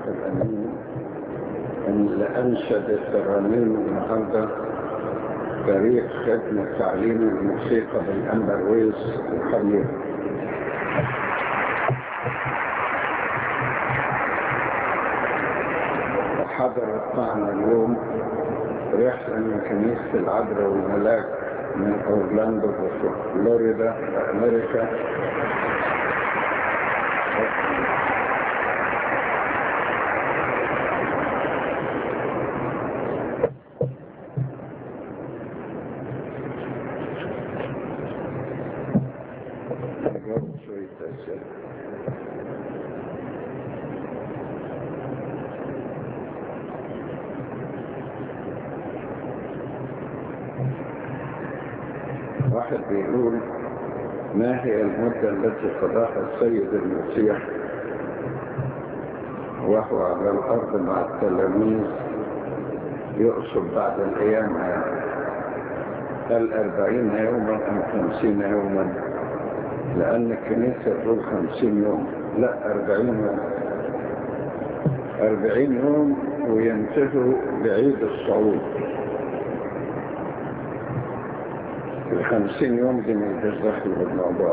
الأمين اللي أنشد الترانيم النهارده فريق خدمة تعليم الموسيقى بالأمبرويز الخمير حضرت معنا اليوم رحلة من كنيسة العذراء والملاك من أورلاندو في فلوريدا في أمريكا أجاوب شوية أسئلة واحد بيقول ما هي المدة التي قضاها السيد المسيح وهو على الأرض مع التلاميذ يقصد بعد القيامة يعني هل أربعين يوما أم خمسين يوما لأن الكنيسة تقول خمسين يوم لا أربعين يوم أربعين يوم وينتهوا بعيد الصعود الخمسين يوم دي من دخل بالموضوع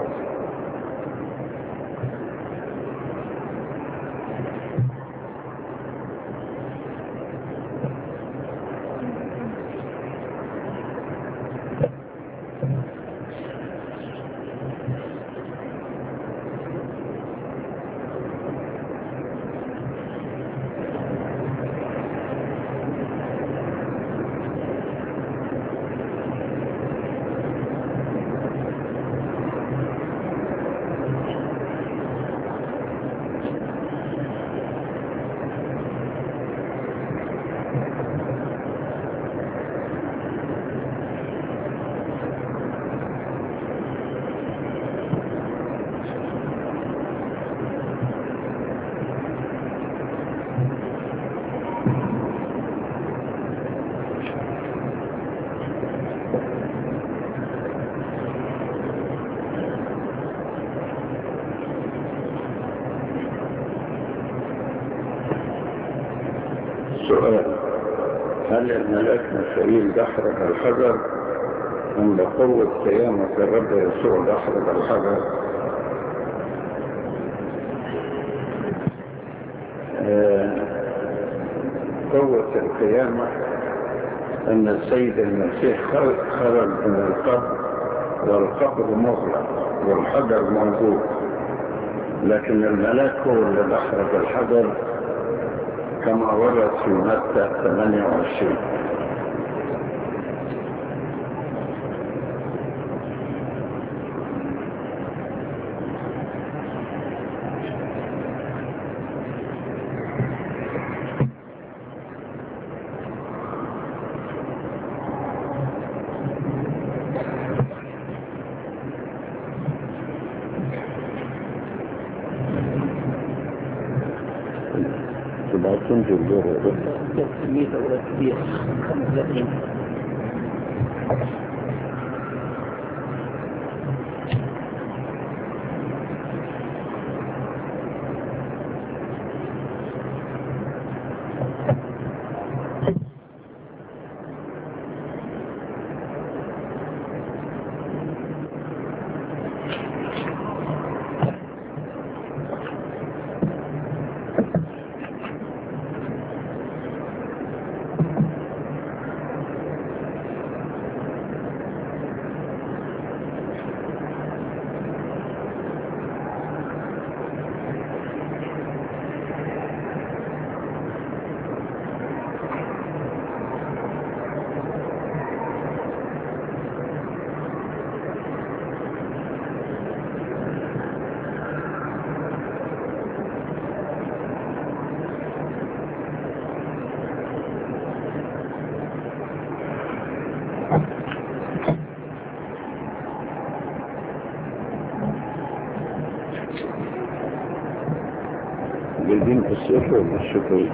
سؤال هل الملاك ميخائيل دحرج الحجر أم بقوة قيامة الرب يسوع دحرج الحجر آه، قوة القيامة أن السيد المسيح خرج خرج من القبر والقبر مغلق والحجر موجود لكن الملاك هو اللي دحرج الحجر كما ورد في متى 28 تبقى تنزل جوه كمية أولاد كبير 35 جايبين في الصيف ولا الشتوي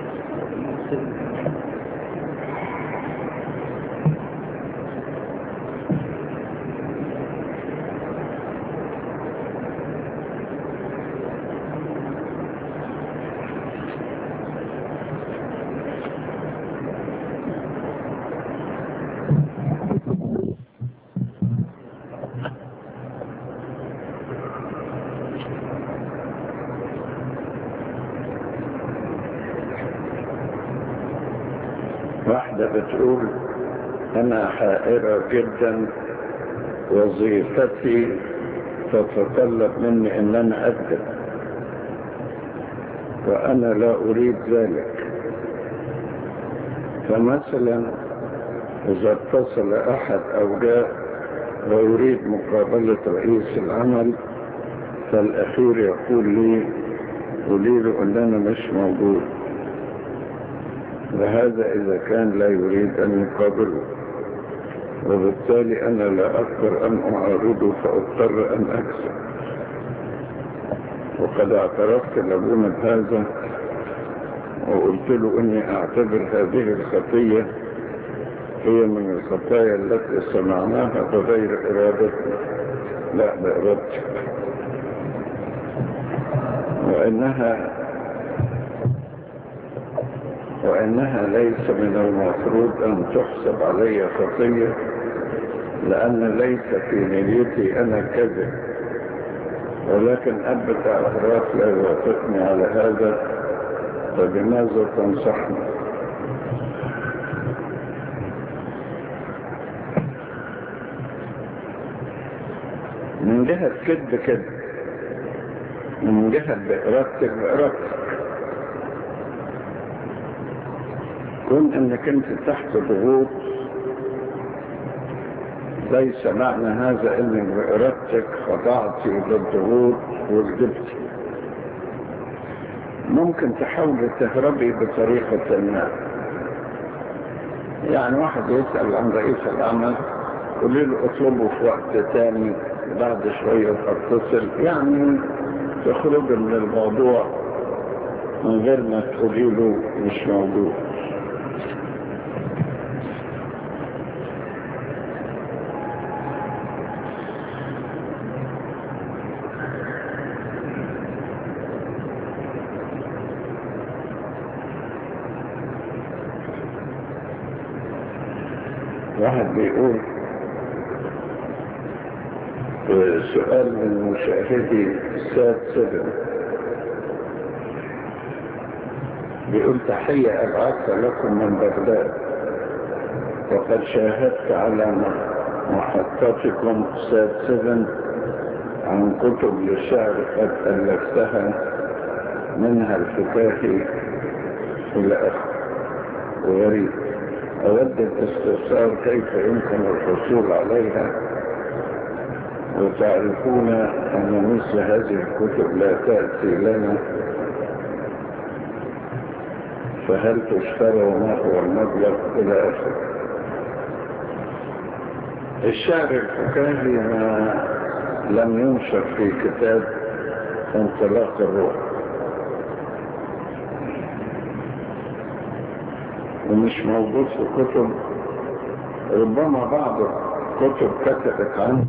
واحدة بتقول أنا حائرة جدا وظيفتي تتطلب مني أن أنا أكذب وأنا لا أريد ذلك فمثلا إذا اتصل أحد أو جاء ويريد مقابلة رئيس العمل فالأخير يقول لي قولي له أن أنا مش موجود وهذا إذا كان لا يريد أن يقابله وبالتالي أنا لا أقدر أن أعارضه فأضطر أن أكسب وقد اعترفت لابونا بهذا وقلت له اني اعتبر هذه الخطية هي من الخطايا التي صنعناها بغير ارادتنا لا بارادتك وانها وانها ليس من المفروض ان تحسب علي خطية لان ليس في نيتي انا كذب ولكن أب اعتراف لا يوافقني على هذا فبماذا تنصحني من جهة كذب كذب من جهة بإرادتك بإرادتك كون انك انت تحت ضغوط ليس معنى هذا انك بإرادتك خضعت للضغوط وكذبت ممكن تحاول تهربي بطريقة ما يعني واحد يسأل عن رئيس العمل قولي له اطلبه في وقت تاني بعد شوية تتصل يعني تخرج من الموضوع من غير ما تقولي له مش موجود واحد بيقول سؤال من مشاهدي ساد سبن بيقول تحية أبعثها لكم من بغداد وقد شاهدت على محطتكم ساد سبن عن كتب للشعر قد ألفتها منها الفكاهي إلى آخر وغريب أود الاستفسار كيف يمكن الحصول عليها وتعرفون أن مثل هذه الكتب لا تأتي لنا فهل تشترى وما هو المبلغ إلى آخره الشعر الفكاهي ما لم ينشر في كتاب انطلاق الروح ومش موجود في كتب ربما بعض الكتب كتبت عنه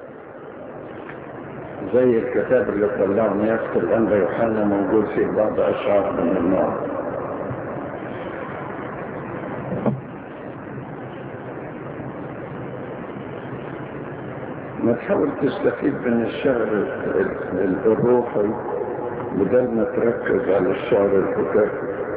زي الكتاب اللي طلعه نيافة الأنبا يوحنا موجود فيه بعض أشعار من النوع ما تحاول تستفيد من الشعر الروحي بدل ما تركز على الشعر الفكاهي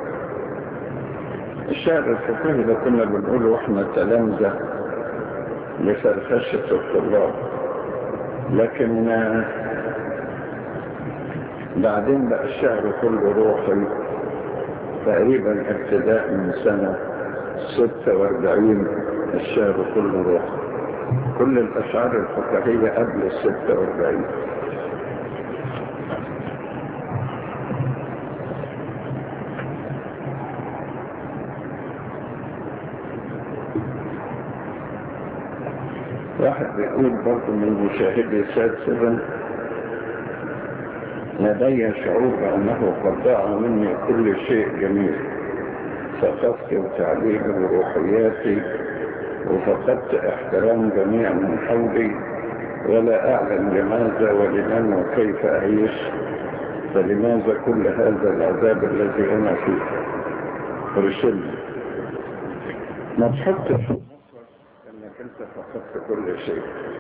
الشعر الفقهي ده كنا بنقوله واحنا تلامذة لفرفشة الطلاب لكن بعدين بقى الشعر كله روحي تقريبا ابتداء من سنة 46 الشعر كله روحي كل الأشعار الفقهية قبل ال 46 واحد بيقول برضه من مشاهدي ساد سبن لدي شعور بأنه قد ضاع مني كل شيء جميل ثقافتي وتعليمي وروحياتي وفقدت احترام جميع من حولي ولا أعلم لماذا ولمن وكيف أعيش فلماذا كل هذا العذاب الذي أنا فيه ارسلني ما تحطش انك انت فقدت كل شيء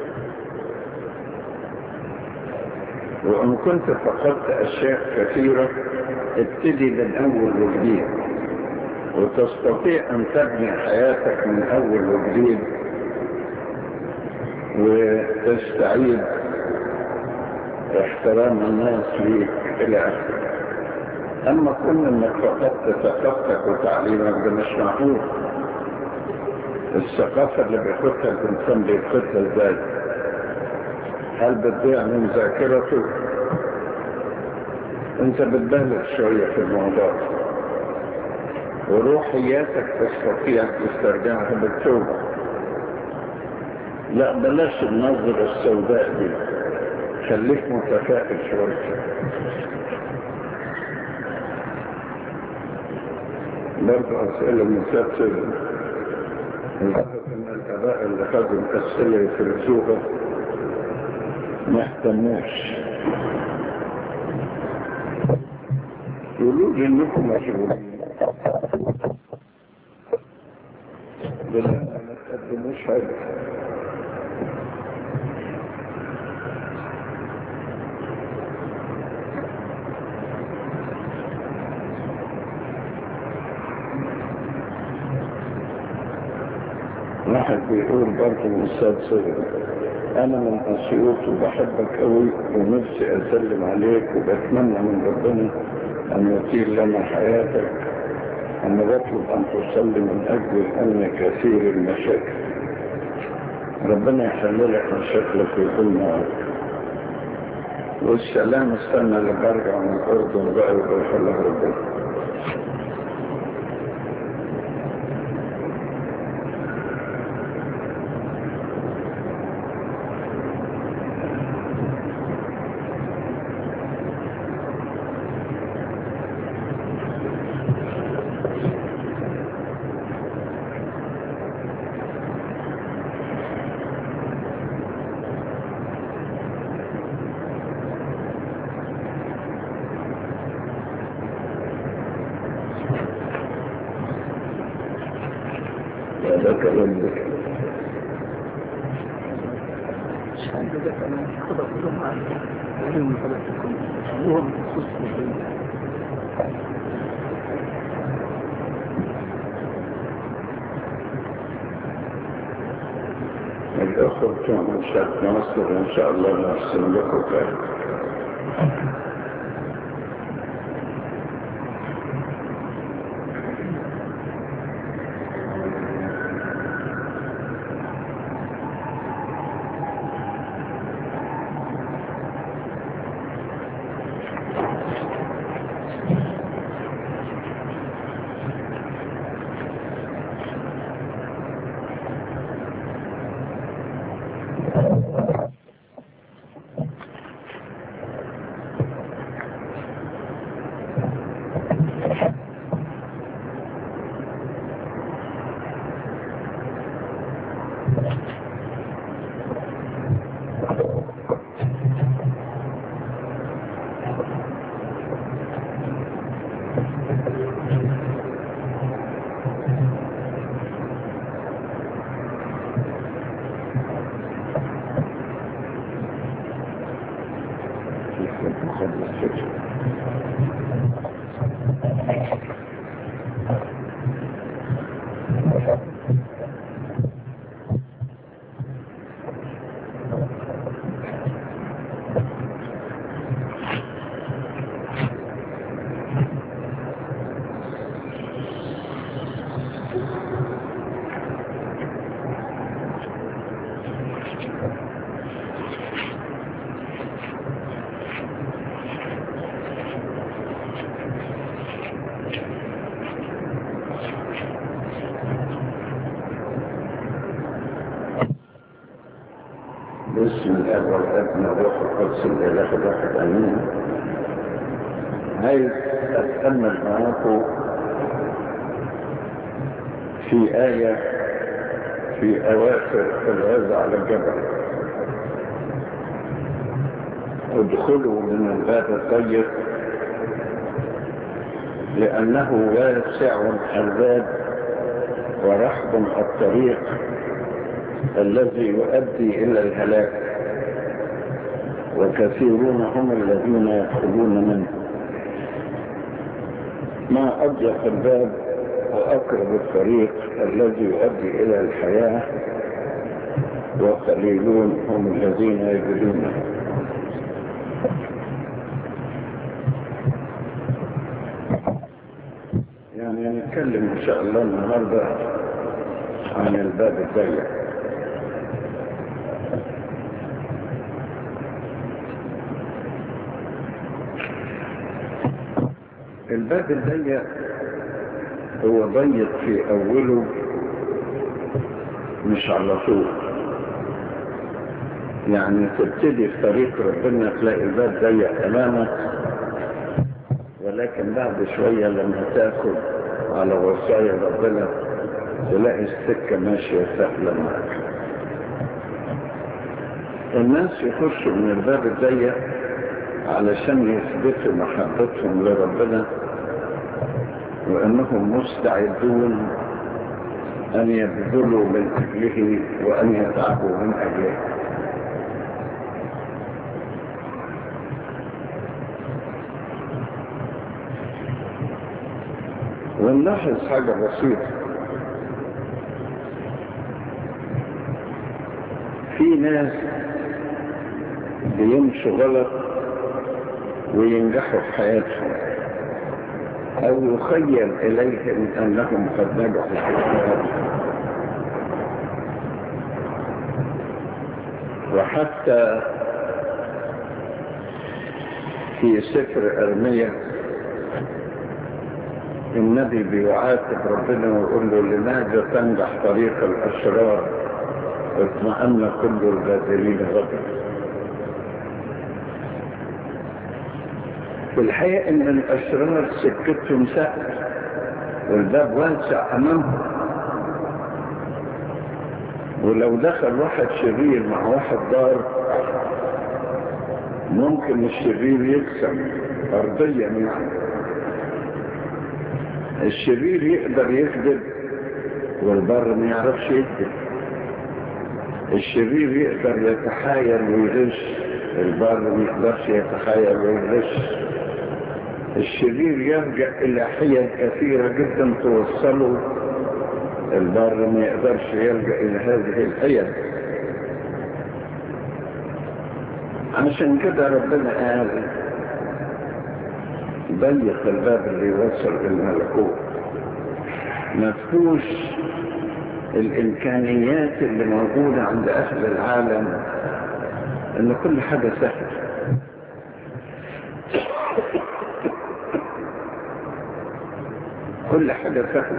وان كنت فقدت اشياء كثيرة ابتدي من اول وجديد وتستطيع أن تبني حياتك من أول وجديد وتستعيد احترام الناس ليك إلى آخره أما كون أنك فقدت ثقافتك وتعليمك ده مش معقول الثقافة اللي بياخدها الإنسان بياخدها إزاي؟ هل بتضيع من ذاكرته؟ أنت بتبالغ شوية في الموضوع وروحياتك تستطيع تسترجعها بالتوبة لا بلاش النظرة السوداء دي خليك متفائل شوية برضه أسئلة مسلسلة الظاهر ان الاباء اللي خدوا الاسئله يفرزوها ما اهتموش يقولوا لي انكم مشغولين بالله ما تقدموش حاجه واحد بيقول برضه من أستاذ صغير أنا من أسيوط وبحبك قوي ونفسي أسلم عليك وبتمنى من ربنا أن يطيل لنا حياتك أنا بطلب أن تصلي من أجل أن كثير المشاكل ربنا يحل لك مشاكلك ويكون معاك والسلام استنى لما ارجع من الأردن بقى ويبقى الله ربنا هذا كلام ذكر مش عندي ده انا خطأ كلهم معايا علم من خلقكم هو من خصوص الدنيا الأخوة بتوع منشأة مصر إن شاء الله نرسل لكم خير بسم الله والابن والروح القدس الاله الواحد امين عايز اتامل معاكم في آية في أواخر الغاز على الجبل ادخلوا من الباب الضيق لأنه واسع الباب ورحب الطريق الذي يؤدي إلى الهلاك وكثيرون هم الذين يدخلون منه ما أضيق الباب أقرب الطريق الذي يؤدي إلى الحياة وقليلون هم الذين يجدونه يعني نتكلم إن شاء الله النهاردة عن الباب الضيق الباب الضيق هو ضيق في أوله مش على طول يعني تبتدي في طريق ربنا تلاقي الباب ضيق أمامك ولكن بعد شوية لما تاخد على وصايا ربنا تلاقي السكة ماشية سهلة معك الناس يخشوا من الباب الضيق علشان يثبتوا محبتهم لربنا وأنهم مستعدون أن يبذلوا من أجله وأن يتعبوا من أجله ونلاحظ حاجة بسيطة في ناس بيمشوا غلط وينجحوا في حياتهم أو يخيل إليهم أنهم قد نجحوا في حياتهم وحتى في سفر أرمية النبي بيعاتب ربنا ويقول له لماذا تنجح طريق الأشرار واطمأن كل الباذلين غدا في الحقيقة ان الاشرار سكتهم سهل والباب واسع امامهم ولو دخل واحد شرير مع واحد دار ممكن الشرير يكسب ارضيا يعني الشرير يقدر يكذب والبر ما يعرفش يكذب الشرير يقدر يتحايل ويغش البر ما يقدرش يتحايل ويغش الشرير يرجع إلى حيل كثيرة جدا توصله البر ما يقدرش يلجأ إلى هذه الحيل عشان كده ربنا قال ضيق الباب اللي يوصل للملكوت ما فيهوش الإمكانيات اللي موجودة عند أهل العالم إن كل حاجة سهلة كل حاجة سهلة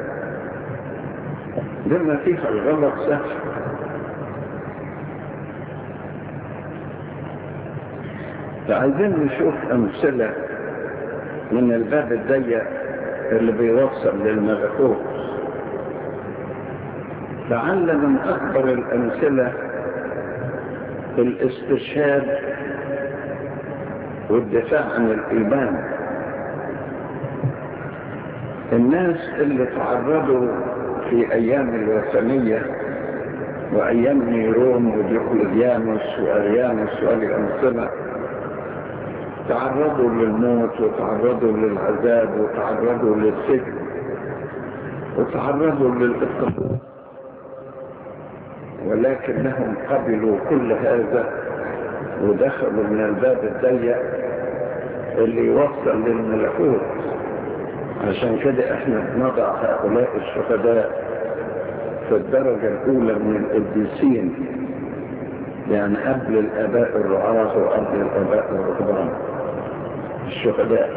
لما فيها الغلط سهل فعايزين نشوف أمثلة من الباب الضيق اللي بيوصل للملكوت لعل من أكبر الأمثلة الاستشهاد والدفاع عن الإيمان الناس اللي تعرضوا في أيام الوثنية وأيام نيرون وديوكليديانوس وأريانوس والأمثلة تعرضوا للموت وتعرضوا للعذاب وتعرضوا للسجن وتعرضوا للاضطهاد ولكنهم قبلوا كل هذا ودخلوا من الباب الضيق اللي يوصل للملكوت عشان كده احنا نضع هؤلاء الشهداء في الدرجة الأولى من القديسين يعني قبل الآباء الرعاة وقبل الآباء الرهبان الشهداء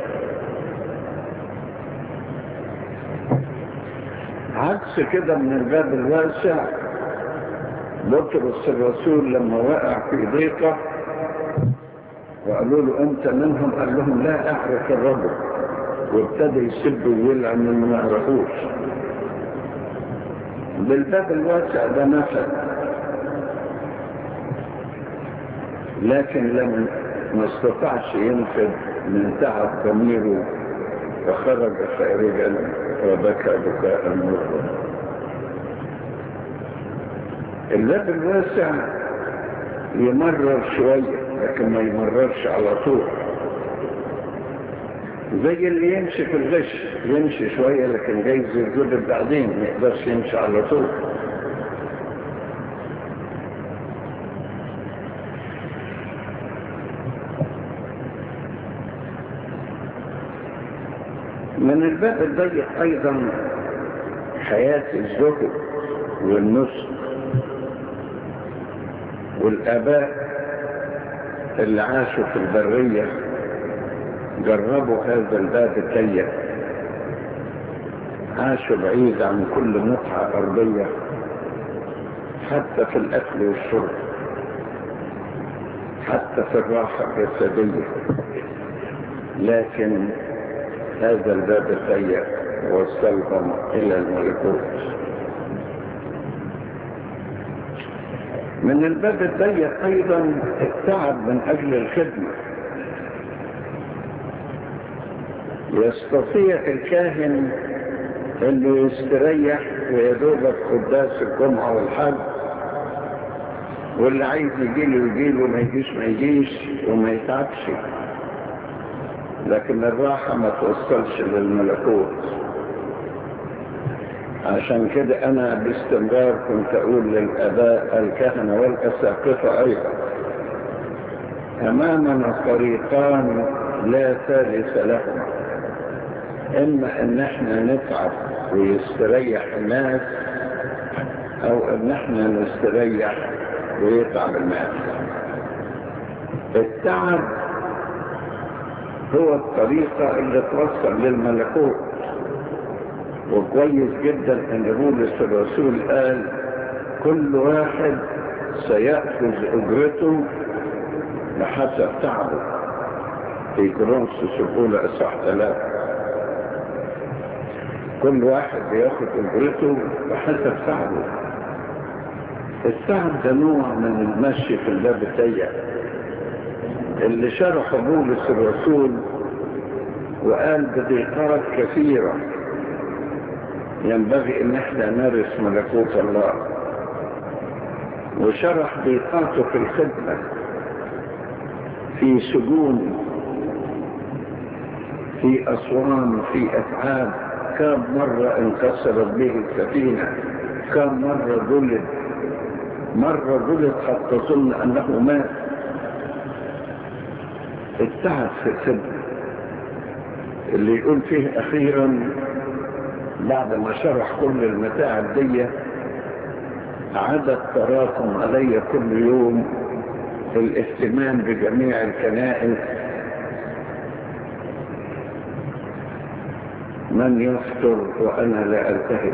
عكس كده من الباب الواسع بطرس الرسول لما وقع في ضيقة وقالوا له انت منهم قال لهم لا اعرف الرجل وابتدى يسب ويلعن من ما يعرفوش بالباب الواسع ده نفذ لكن لم ما استطاعش ينفذ من تعب ضميره فخرج خارجا وبكى بكاء مرا الباب الواسع يمرر شوية لكن ما يمررش على طول زي اللي يمشي في الغش يمشي شوية لكن جايز يتجدد بعدين ما يقدرش يمشي على طول من الباب الضيق أيضا حياة الزهد والنصر والآباء اللي عاشوا في البرية جربوا هذا الباب الضيق عاشوا بعيد عن كل متعة أرضية حتى في الأكل والشرب حتى في الراحة الجسدية لكن هذا الباب الضيق وصلهم إلى الملكوت من الباب الضيق أيضا التعب من أجل الخدمة يستطيع الكاهن انه يستريح ويدوبك قداس الجمعة والحج واللي عايز يجيله يجيله ما يجيش ما يجيش وما يتعبش لكن الراحة ما توصلش للملكوت عشان كده انا باستمرار كنت اقول للاباء الكهنة والاساقفة ايضا امامنا طريقان لا ثالث لهما اما ان احنا نتعب ويستريح الناس او ان احنا نستريح ويتعب الناس التعب هو الطريقة اللي توصل للملكوت وكويس جدا ان بولس الرسول قال كل واحد سيأخذ اجرته بحسب تعبه في كورنثوس الاولى اصحاح ثلاثة كل واحد بياخد اجرته بحسب تعبه التعب ده نوع من المشي في الباب الضيق اللي شرح بولس الرسول وقال بضيقات كثيرة ينبغي ان احنا نرث ملكوت الله وشرح ضيقاته في الخدمة في سجون في أسوان في أتعاب كم مرة انكسرت به السفينة كم مرة جلد مرة جلد حتى ظن أنه مات التعب في الخدمة اللي يقول فيه أخيرا بعد ما شرح كل المتاعب دي عدد تراكم علي كل يوم الاهتمام بجميع الكنائس من يفطر وأنا لا ألتهب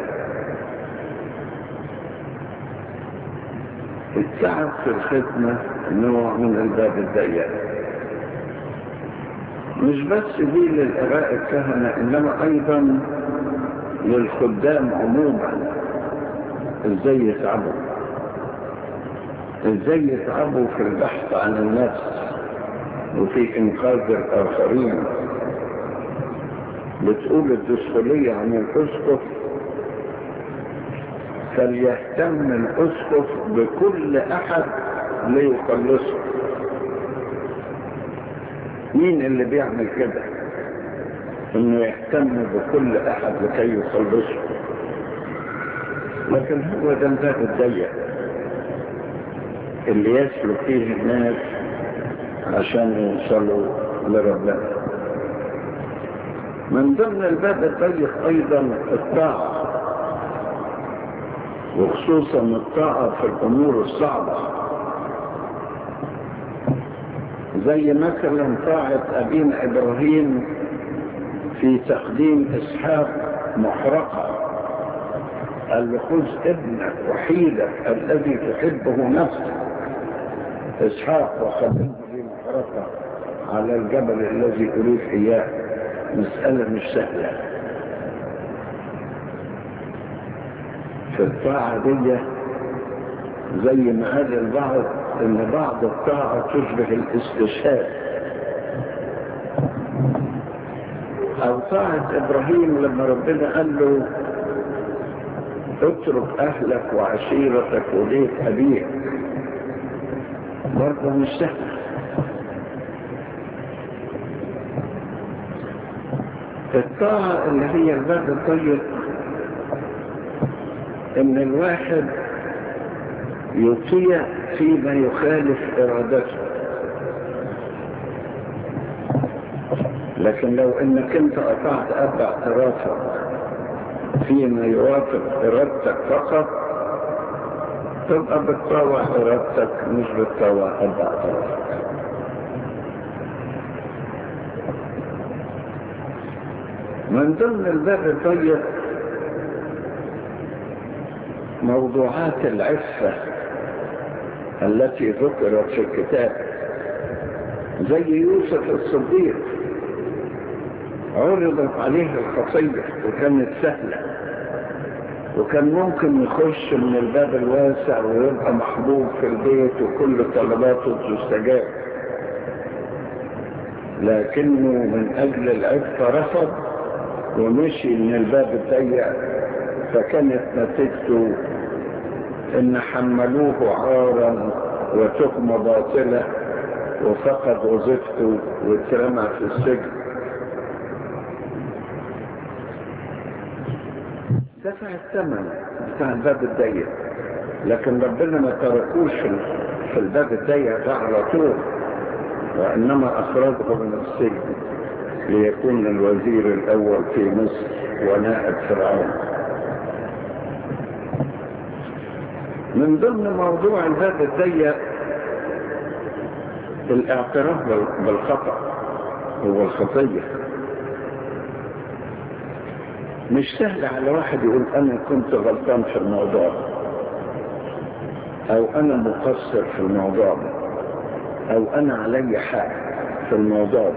التعب في الخدمة نوع من الباب الضيق مش بس دي للآباء الكهنة إنما أيضا للخدام عموما ازاي يتعبوا ازاي يتعبوا في البحث عن النفس وفي انقاذ الاخرين بتقول الدسخولية عن الاسقف فليهتم الاسقف بكل احد ليخلصه مين اللي بيعمل كده انه يهتم بكل احد لكي يخلصه لكن هو ده الباب الضيق اللي يسلك فيه الناس عشان يوصلوا لربنا من ضمن الباب الضيق ايضا الطاعة وخصوصا الطاعة في الامور الصعبة زي مثلا طاعة ابينا ابراهيم في تقديم اسحاق محرقة قال له خذ ابنك وحيدك الذي تحبه نفسك اسحاق وقدمه لي محرقة على الجبل الذي اريد اياه مسألة مش سهلة في الطاعة دي زي ما قال البعض ان بعض الطاعة تشبه الاستشهاد او طاعة ابراهيم لما ربنا قال له اترك اهلك وعشيرتك وليك ابيك برضه مش سهل الطاعة اللي هي الباب الطيب ان الواحد يطيع فيما يخالف ارادته لكن لو انك انت قطعت اربع اعترافك فيما يوافق ارادتك فقط تبقى بتطاوع ارادتك مش بتطاوع اربع اعترافك من ضمن الباب الطيب موضوعات العفة التي ذكرت في الكتاب زي يوسف الصديق عرضت عليه الخطية وكانت سهلة وكان ممكن يخش من الباب الواسع ويبقى محبوب في البيت وكل طلباته تستجاب لكنه من أجل العفة رفض ومشي من الباب الضيق فكانت نتيجته ان حملوه عارا وتهمة باطلة وفقد وظيفته واترمى في السجن دفع الثمن بتاع الباب الضيق لكن ربنا ما تركوش في الباب الضيق ده على طول وانما اخرجه من السجن ليكون الوزير الاول في مصر ونائب فرعون من ضمن موضوع الباب الضيق الاعتراف بالخطأ هو الخطية مش سهل على واحد يقول انا كنت غلطان في الموضوع او انا مقصر في الموضوع او انا علي حق في الموضوع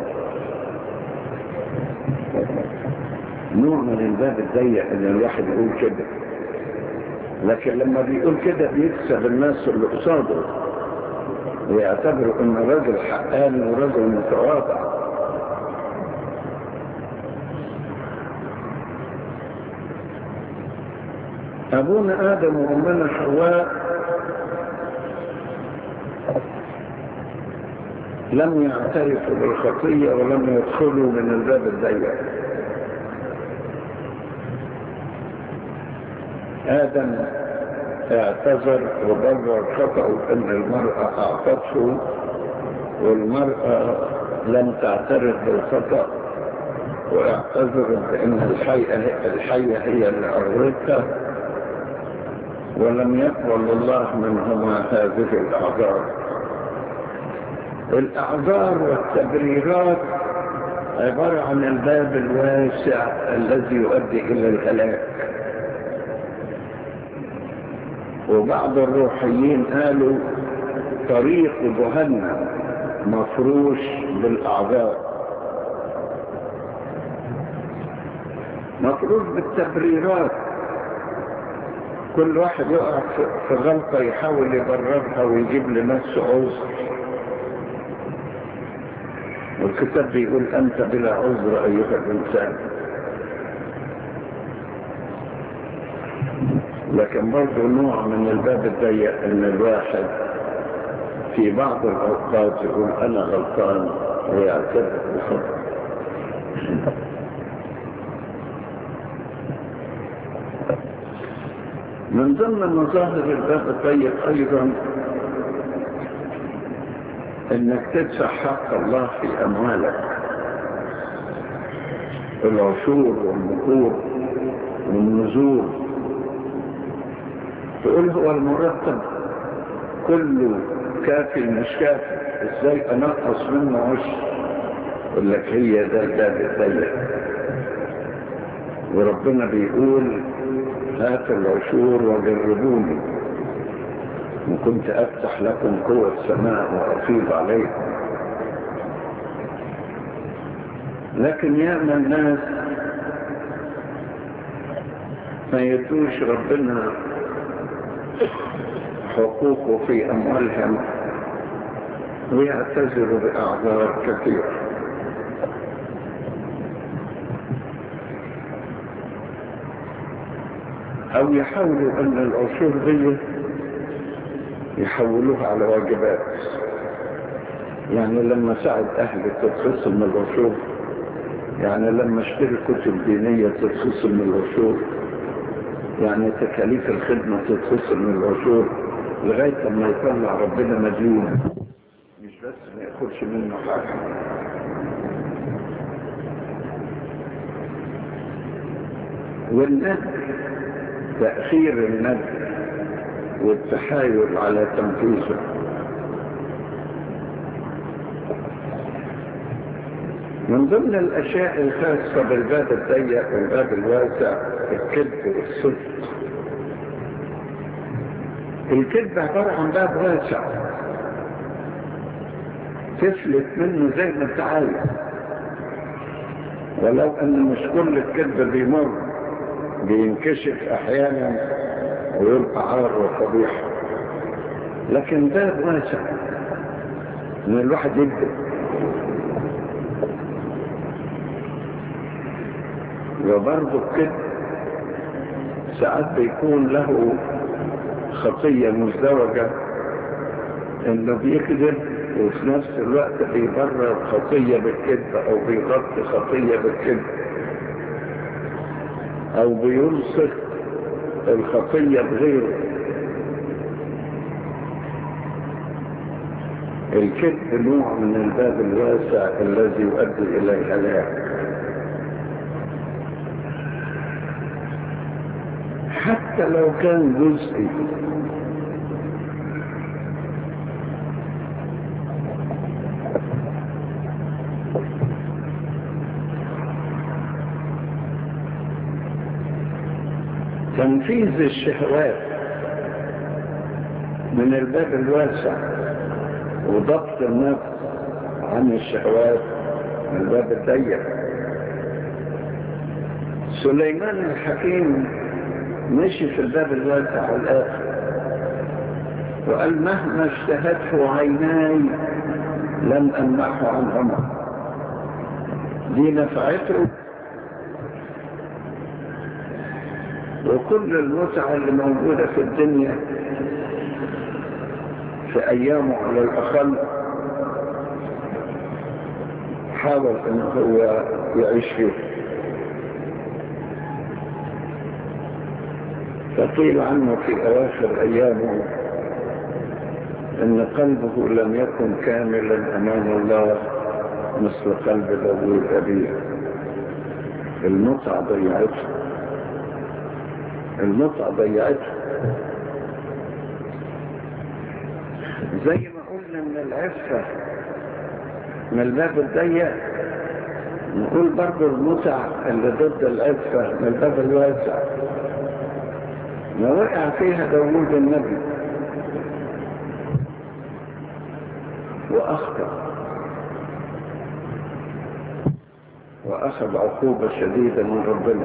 نوع من الباب الضيق ان الواحد يقول كده لكن لما بيقول كده بيكسب الناس اللي قصاده ويعتبروا ان الراجل حقاني ورجل متواضع ابونا ادم وامنا حواء لم يعترفوا بالخطيه ولم يدخلوا من الباب الضيق آدم اعتذر وبرر خطأه أن المرأة أعطته والمرأة لم تعترف بالخطأ واعتذرت بأن الحية, الحية هي اللي أغرتها ولم يقبل الله منهما هذه الأعذار الأعذار والتبريرات عبارة عن الباب الواسع الذي يؤدي إلى الهلاك وبعض الروحيين قالوا طريق جهنم مفروش بالأعذار مفروش بالتبريرات كل واحد يقع في غلطة يحاول يبررها ويجيب لنفسه عذر والكتاب بيقول أنت بلا عذر أيها الإنسان لكن برضه نوع من الباب الضيق ان الواحد في بعض الاوقات يقول انا غلطان ويعترف بخطأ من ضمن مظاهر الباب الضيق ايضا انك تدفع حق الله في اموالك العشور والنقور والنزور تقول هو المرتب كله كافي مش كافي ازاي انقص منه عشر يقول لك هي ده الباب الضيق وربنا بيقول هات العشور وجربوني وكنت افتح لكم قوة السماء وافيض عليكم لكن ياما الناس ما يدوش ربنا حقوقه في أموالهم ويعتذروا بأعذار كثيرة أو يحاولوا أن العصور دي يحولوها على واجبات يعني لما ساعد أهلي تتخصم من العصور يعني لما اشتري كتب دينية تتخصم من العشور يعني تكاليف الخدمة تتخصم من العشور لغاية ما يطلع ربنا مديون مش بس ما ياخدش منه حاجة والندب تأخير الندب والتحايل على تنفيذه من ضمن الأشياء الخاصة بالباب الضيق والباب الواسع الكذب والصدق الكذب عبارة عن باب واسع تفلت منه زي ما انت عايز ولو ان مش كل الكذب بيمر بينكشف احيانا ويبقى عار وفضيحه لكن باب واسع ان الواحد يكذب وبرضه الكذب ساعات بيكون له خطية مزدوجة انه بيكذب وفي نفس الوقت بيبرر خطية بالكذب او بيغطي خطية بالكذب او بيلصق الخطية بغيره الكذب نوع من الباب الواسع الذي يؤدي الى الهلاك حتى لو كان جزئي تنفيذ الشهوات من الباب الواسع وضبط النفس عن الشهوات من الباب الضيق سليمان الحكيم مشي في الباب الواسع والآخر وقال مهما اشتهته عيناي لم أمنعه عن عمر دي نفعته وكل المتعة اللي موجودة في الدنيا في أيامه على الأقل حاول أن هو يعيش فيه فقيل عنه في أواخر أيامه إن قلبه لم يكن كاملا أمام الله مثل قلب داوود أبيه المتعة ضيعته المتعة ضيعته زي ما قلنا من العفة من الباب الضيق نقول برضه المتع اللي ضد العفة من الباب الواسع ما وقع فيها داوود النبي وأخطأ وأخذ عقوبة شديدة من ربنا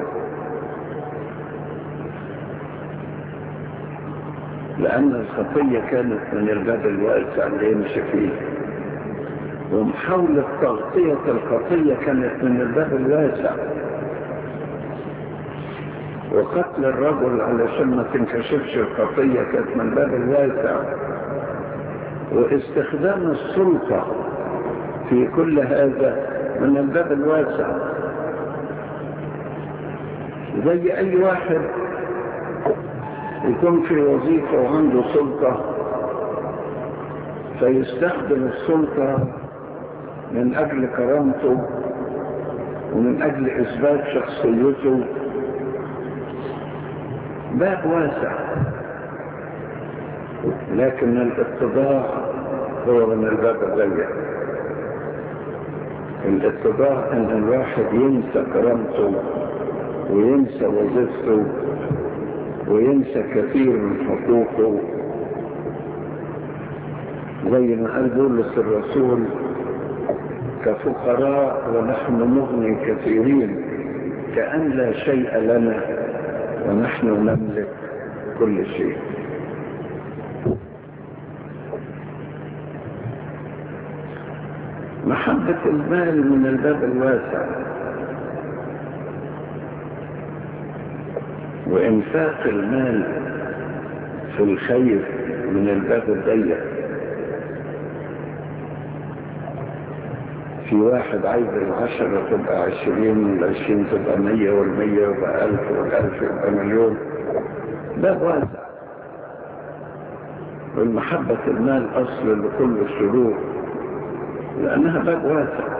لأن الخطية كانت من الباب الواسع اللي يمشي فيه ومحاولة تغطية الخطية كانت من الباب الواسع وقتل الرجل علشان ما تنكشفش الخطية كانت من الباب الواسع واستخدام السلطة في كل هذا من الباب الواسع زي أي واحد يكون في وظيفة وعنده سلطة فيستخدم السلطة من أجل كرامته ومن أجل إثبات شخصيته باب واسع لكن الاتضاع هو من الباب الضيق الاتضاع ان الواحد ينسى كرامته وينسى وظيفته وينسى كثير من حقوقه زي ما قال بولس الرسول كفقراء ونحن نغني كثيرين كأن لا شيء لنا ونحن نملك كل شيء محبة المال من الباب الواسع وإنفاق المال في الخير من الباب الضيق في واحد عايز العشرة تبقى عشرين والعشرين تبقى مية والمية يبقى ألف والألف يبقى مليون باب واسع والمحبة المال أصل لكل الشرور لأنها باب واسع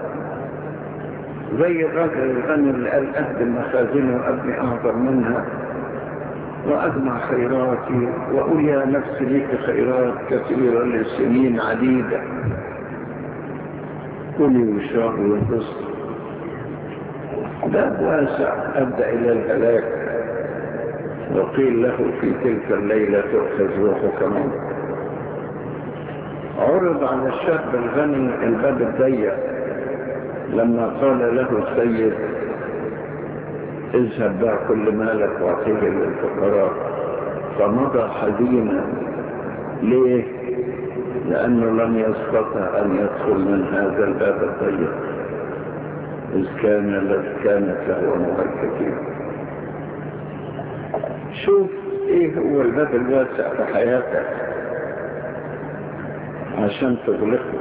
زي الراجل الغني اللي قال أهدم مخازني وأبني أعظم منها وأجمع خيراتي وأقول يا نفسي ليك خيرات كثيرة لسنين عديدة كلي وشربي وانبسط باب واسع أبدأ إلى الهلاك وقيل له في تلك الليلة تؤخذ روحك منك عرض على الشاب الغني الباب الضيق لما قال له السيد اذهب بع كل مالك واعطيه للفقراء فمضى حزينا ليه لانه لم يستطع ان يدخل من هذا الباب الضيق اذ كان كانت له اموال كثيره شوف ايه هو الباب الواسع في حياتك عشان تغلقه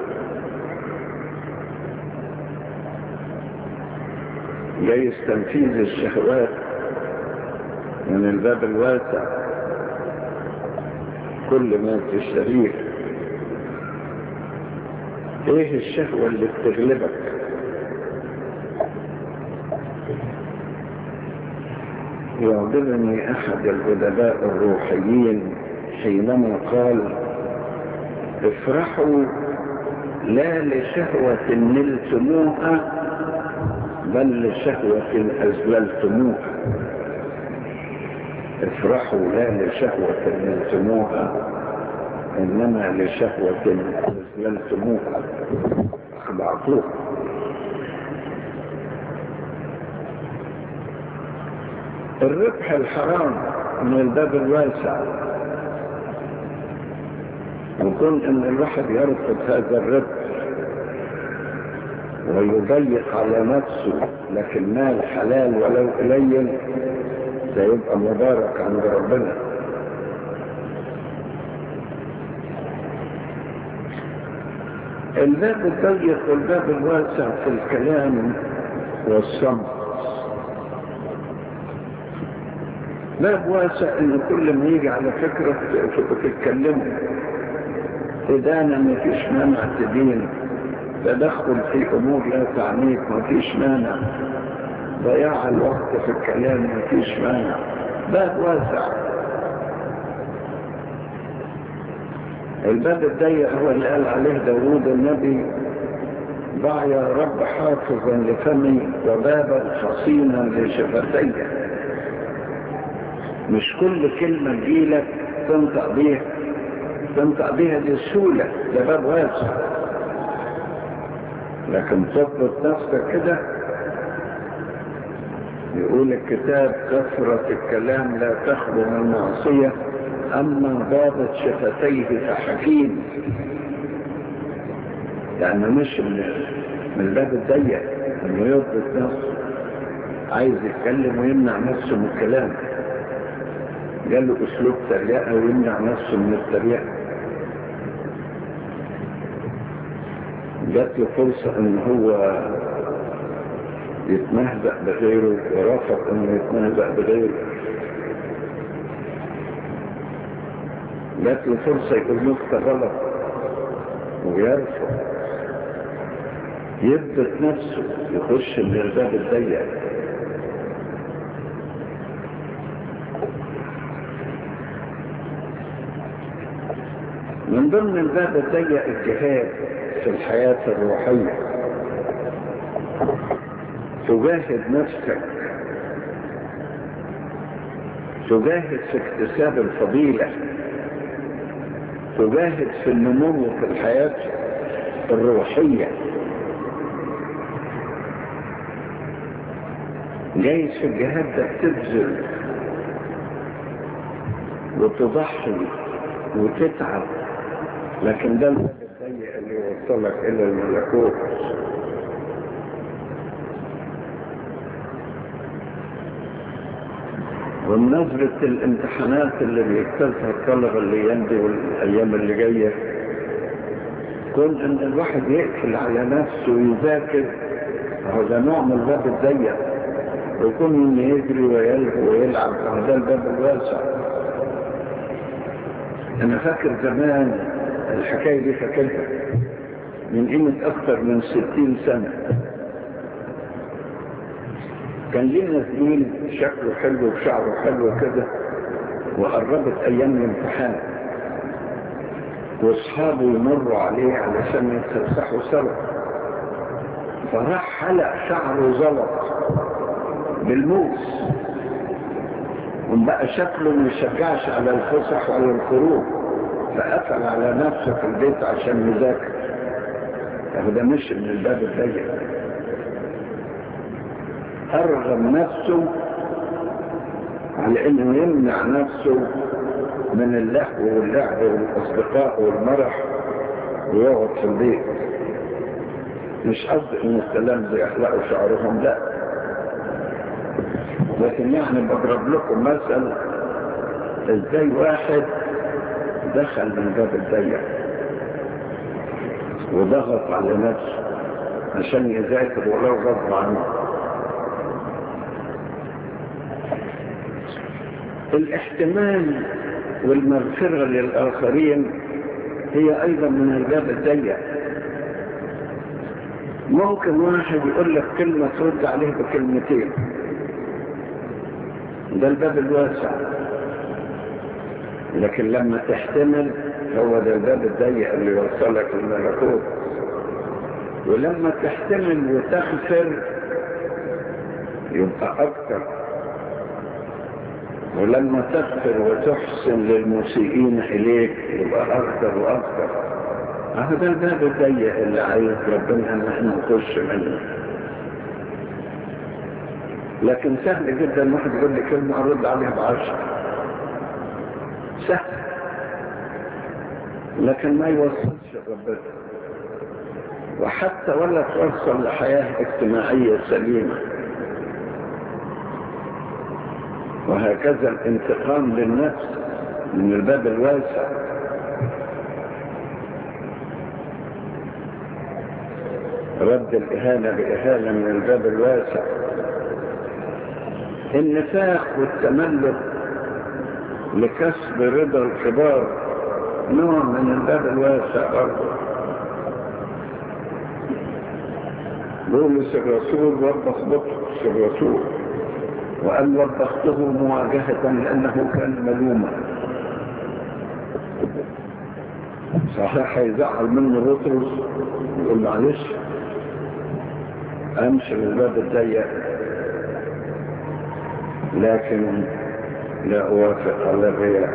جايز تنفيذ الشهوات من الباب الواسع كل ما تشتريه ايه الشهوة اللي بتغلبك يعجبني احد الادباء الروحيين حينما قال افرحوا لا لشهوة نلتموها بل لشهوة أزللتموها افرحوا لا لشهوة نلتموها إنما لشهوة أزللتموها أخضعتوها الربح الحرام من الباب الواسع وكون ان الواحد يرفض هذا الربح ويضيق على نفسه لكن مال حلال ولو قليل سيبقى مبارك عند ربنا الباب الضيق والباب الواسع في الكلام والصمت باب واسع ان كل ما يجي على فكرة تتكلموا إدانة ما فيش مانع تدين تدخل في أمور لا تعنيك ما فيش مانع ضياع الوقت في الكلام ما فيش مانع باب واسع الباب الضيق هو اللي قال عليه داوود النبي ضع يا رب حافظا لفمي وبابا حصينا لشفتي مش كل كلمة تجيلك تنطق بيها تنطق بيها بسهولة ده باب واسع لكن تضبط نفسك كده يقول الكتاب كثرة الكلام لا تخلو من معصية أما بابت شفتيه فحكيم يعني مش من من الباب الضيق انه يضبط نفسه عايز يتكلم ويمنع نفسه من الكلام جاله اسلوب تريقه ويمنع نفسه من التريقه جات له فرصة ان هو يتمهزأ بغيره ورفض انه يتمهزأ بغيره جات له فرصة يقول نقطة غلط ويرفض يثبت نفسه يخش من الباب الضيق من ضمن الباب الضيق الجهاد في الحياة الروحية تجاهد نفسك تجاهد في اكتساب الفضيلة تجاهد في النمو في الحياة الروحية جايز في الجهاد ده تبذل وتضحي وتتعب لكن ده الباب الضيق اللي يوصلك الى الملكوت ومنظرة الامتحانات اللي بيكتبها الطلبة اللي يندي والايام اللي جاية كون ان الواحد يقفل على نفسه ويذاكر هو ده نوع من الباب الضيق ويكون ان يجري ويلهو ويلعب هو ده الباب الواسع انا فاكر زمان الحكايه دي فاكرها من قيمه اكثر من ستين سنه كان لنا زميل شكله حلو وشعره حلو كده وقربت ايام الامتحان واصحابه يمروا عليه علشان يتفسحوا سوا فراح حلق شعره زلط بالموس وبقى شكله ما يشجعش على الفسح وعلى الخروج فقفل على نفسه في البيت عشان يذاكر ده مش من الباب الضيق أرغم نفسه على انه يمنع نفسه من اللهو واللعب والاصدقاء والمرح ويقعد في البيت مش قصدي ان التلامذة يحلقوا شعرهم لا لكن يعني بضرب لكم مثل ازاي واحد دخل من باب الضيق وضغط على نفسه عشان يذاكر ولو غصب عنه الاحتمال والمغفرة للآخرين هي أيضا من الباب الضيق ممكن واحد يقول لك كلمة ترد عليه بكلمتين ده الباب الواسع لكن لما تحتمل هو ده الباب الضيق اللي يوصلك للملكوت ولما تحتمل وتغفر يبقى أكثر ولما تغفر وتحسن للمسيئين إليك يبقى أكثر وأكثر هذا الباب الضيق اللي عايز ربنا ان احنا نخش منه لكن سهل جدا واحد يقول لي كلمة ارد عليها بعشر سهل لكن ما يوصلش ربنا وحتى ولا توصل لحياة اجتماعية سليمة وهكذا الانتقام للنفس من الباب الواسع رد الإهانة بإهانة من الباب الواسع النفاق والتملك لكسب رضا الكبار نوع من الباب الواسع برضه بولس الرسول وبخ بطرس الرسول وقال وبخته مواجهة لأنه كان ملوما صحيح هيزعل منه بطرس يقول معلش امشي بالباب الضيق لكن لا اوافق على الرياء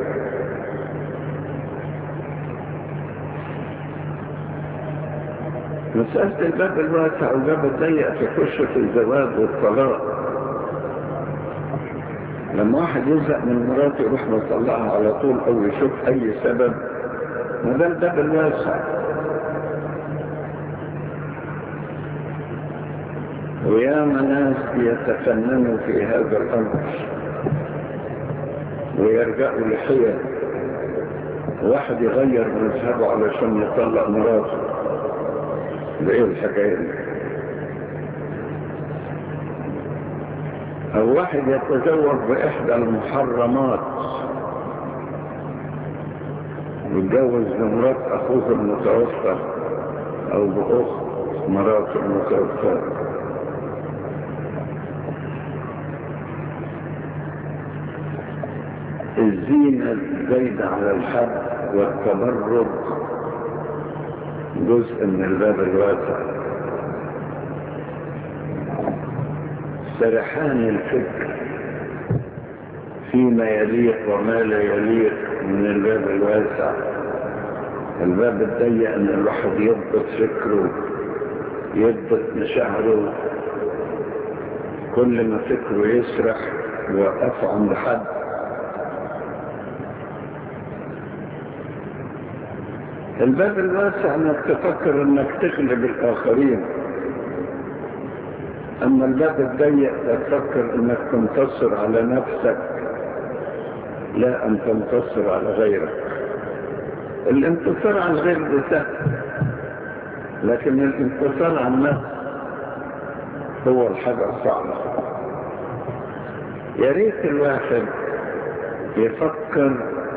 مسألة الباب الواسع والباب الضيق تخش في الزواج والطلاق لما واحد يزهق من مراته يروح مطلقها على طول او يشوف اي سبب ما ده الباب الواسع ويا ناس يتفننوا في هذا الأمر ويرجعوا لحيل واحد يغير مذهبه علشان يطلق مراته بإيه الحكاية دي أو واحد يتزوج بإحدى المحرمات يتجوز بمرات أخوه المتوفى أو بأخت مراته المتوفى الزينة الزايدة على الحد والتبرج جزء من الباب الواسع سرحان الفكر فيما يليق وما لا يليق من الباب الواسع الباب الضيق ان الواحد يضبط فكره يضبط مشاعره كل ما فكره يسرح يوقفه عند حد الباب الواسع انك تفكر انك تغلب الاخرين اما الباب الضيق تفكر انك تنتصر على نفسك لا ان تنتصر على غيرك الانتصار على الغير ده سهل لكن الانفصال عن النفس هو الحاجة الصعبة يا ريت الواحد يفكر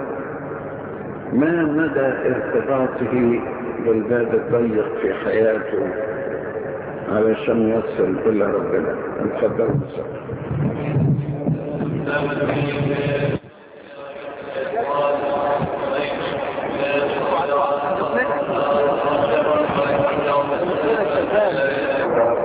ما مدى ارتباطه بالباب الضيق في حياته علشان يصل إلى ربنا نتفضل بسرعة شغال